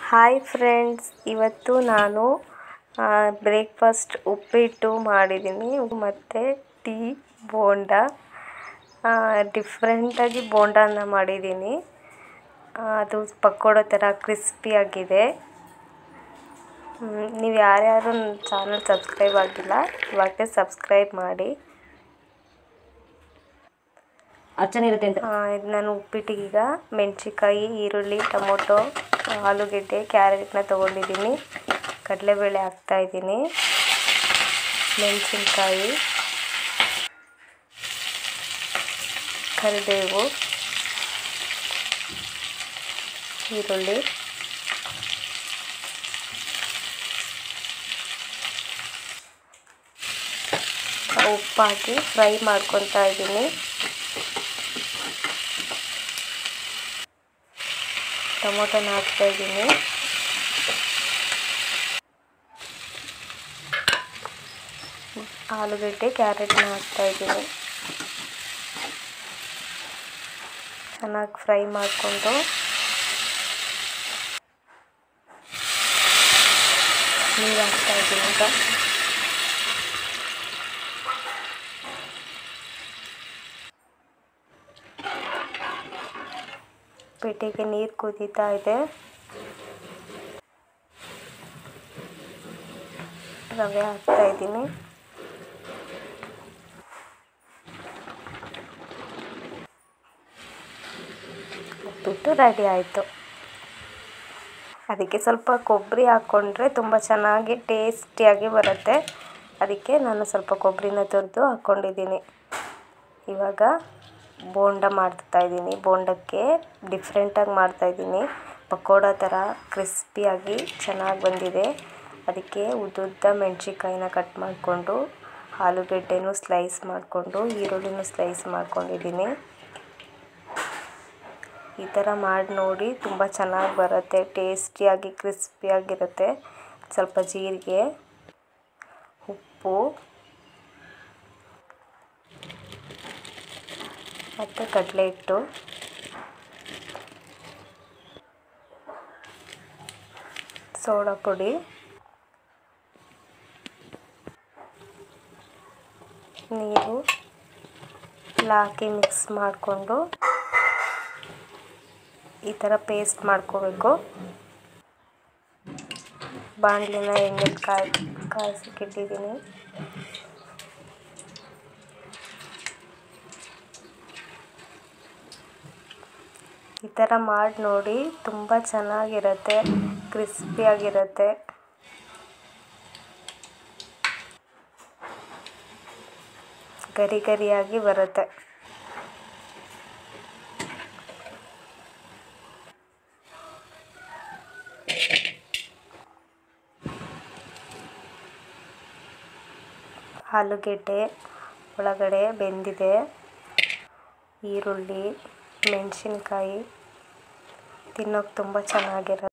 hi friends ಇವತ್ತು ನಾನು breakfast ಉಪ್ಪಿಟ್ಟು ಮಾಡಿದ್ದೀನಿ ಮತ್ತು ಟೀ ಬೋಂಡ ಡಿಫ್ರೆಂಟಾಗಿ ಬೋಂಡನ ಮಾಡಿದ್ದೀನಿ ಅದು ಪಕೋಡ ಥರ ಕ್ರಿಸ್ಪಿಯಾಗಿದೆ ನೀವು ಯಾರ್ಯಾರು ನನ್ನ ಚಾನಲ್ ಸಬ್ಸ್ಕ್ರೈಬ್ ಆಗಿಲ್ಲ ಇವಾಗಲೇ ಸಬ್ಸ್ಕ್ರೈಬ್ ಮಾಡಿ ಅರ್ಚನೆ ಇರುತ್ತೆ ಅಂತ ಆ, ಇದು ನಾನು ಉಪ್ಪಿಟ್ಟಿಗೀಗ ಮೆಣಸಿನ್ಕಾಯಿ ಈರುಳ್ಳಿ ಟೊಮೊಟೊ ಆಲೂಗೆಡ್ಡೆ ಕ್ಯಾರೆಟ್ನ ತೊಗೊಂಡಿದ್ದೀನಿ ಕಡಲೆಬೇಳೆ ಹಾಕ್ತಾಯಿದ್ದೀನಿ ಮೆಣಸಿನ್ಕಾಯಿ ಕರಿಬೇವು ಈರುಳ್ಳಿ ಉಪ್ಪು ಹಾಕಿ ಫ್ರೈ ಮಾಡ್ಕೊತಾ ಇದ್ದೀನಿ ಟೊಮೊಟೊನ ಹಾಕ್ತಾ ಇದ್ದೀನಿ ಆಲೂಗಡ್ಡೆ ಕ್ಯಾರೆಟ್ನ ಹಾಕ್ತಾ ಇದ್ದೀನಿ ಚೆನ್ನಾಗಿ ಫ್ರೈ ಮಾಡಿಕೊಂಡು ನೀರು ಹಾಕ್ತಾ ಇದ್ದೀನಿ ಈಗ ಪೇಟೆಗೆ ನೀರು ಕುದೀತಾ ಇದೆ ರವೆ ಹಾಕ್ತಾ ಇದ್ದೀನಿ ಉಪ್ಪಿಟ್ಟು ರೆಡಿ ಆಯಿತು ಅದಕ್ಕೆ ಸ್ವಲ್ಪ ಕೊಬ್ಬರಿ ಹಾಕ್ಕೊಂಡ್ರೆ ತುಂಬ ಚೆನ್ನಾಗಿ ಟೇಸ್ಟಿಯಾಗಿ ಬರುತ್ತೆ ಅದಕ್ಕೆ ನಾನು ಸ್ವಲ್ಪ ಕೊಬ್ಬರಿನ ತುರಿದು ಹಾಕ್ಕೊಂಡಿದ್ದೀನಿ ಇವಾಗ ಬೋಂಡ ಮಾಡ್ತಾ ಇದ್ದೀನಿ ಬೋಂಡಕ್ಕೆ ಡಿಫ್ರೆಂಟಾಗಿ ಮಾಡ್ತಾಯಿದ್ದೀನಿ ಪಕೋಡ ಥರ ಕ್ರಿಸ್ಪಿಯಾಗಿ ಚೆನ್ನಾಗಿ ಬಂದಿದೆ ಅದಕ್ಕೆ ಉದ್ದುದ್ದ ಮೆಣಸಿನ್ಕಾಯಿನ ಕಟ್ ಮಾಡಿಕೊಂಡು ಆಲೂಗೆಡ್ಡೆನೂ ಸ್ಲೈಸ್ ಮಾಡಿಕೊಂಡು ಈರುಳ್ಳಿನೂ ಸ್ಲೈಸ್ ಮಾಡ್ಕೊಂಡಿದ್ದೀನಿ ಈ ಥರ ಮಾಡಿ ನೋಡಿ ತುಂಬ ಚೆನ್ನಾಗಿ ಬರುತ್ತೆ ಟೇಸ್ಟಿಯಾಗಿ ಕ್ರಿಸ್ಪಿಯಾಗಿರುತ್ತೆ ಸ್ವಲ್ಪ ಜೀರಿಗೆ ಉಪ್ಪು ಮತ್ತು ಕಡಲೆ ಹಿಟ್ಟು ಸೋಡಾ ಪುಡಿ ನೀರು ಎಲ್ಲ ಹಾಕಿ ಮಿಕ್ಸ್ ಮಾಡಿಕೊಂಡು ಈ ಥರ ಪೇಸ್ಟ್ ಮಾಡ್ಕೋಬೇಕು ಬಾಣಲಿನ ಎಣ್ಣೆ ಕಾಯಿ ಕಾಯಿಸಕ್ಕಿಟ್ಟಿದ್ದೀನಿ ಈ ಥರ ಮಾಡಿ ನೋಡಿ ತುಂಬ ಚೆನ್ನಾಗಿರುತ್ತೆ ಕ್ರಿಸ್ಪಿಯಾಗಿರುತ್ತೆ ಗರಿ ಗರಿಯಾಗಿ ಬರುತ್ತೆ ಆಲೂಗೆಡ್ಡೆ ಒಳಗಡೆ ಬೆಂದಿದೆ ಈರುಳ್ಳಿ ಮೆಣಸಿನ್ಕಾಯಿ ತಿನ್ನೋಕೆ ತುಂಬ ಚೆನ್ನಾಗಿರುತ್ತೆ